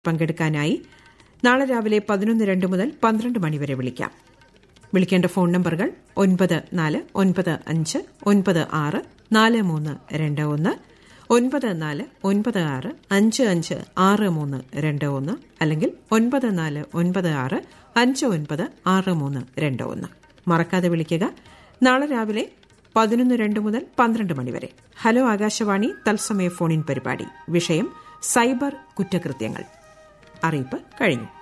പങ്കെടുക്കാനായി നാളെ രാവിലെ പതിനൊന്ന് രണ്ട് മുതൽ പന്ത്രണ്ട് മണിവരെ വിളിക്കാം വിളിക്കേണ്ട ഫോൺ നമ്പറുകൾ ഒൻപത് നാല് ഒൻപത് അഞ്ച് ഒൻപത് ആറ് നാല് മൂന്ന് രണ്ട് ഒന്ന് ഒൻപത് നാല് ഒൻപത് ആറ് അഞ്ച് അഞ്ച് ആറ് മൂന്ന് രണ്ട് ഒന്ന് അല്ലെങ്കിൽ ഒൻപത് നാല് ഒൻപത് ആറ് അഞ്ച് ഒൻപത് ആറ് മൂന്ന് രണ്ട് ഒന്ന് മറക്കാതെ വിളിക്കുക നാളെ രാവിലെ പതിനൊന്ന് രണ്ട് മുതൽ പന്ത്രണ്ട് മണിവരെ ഹലോ ആകാശവാണി തത്സമയ ഫോണിൻ പരിപാടി വിഷയം സൈബർ കുറ്റകൃത്യങ്ങൾ അറിയിപ്പ് കഴിഞ്ഞു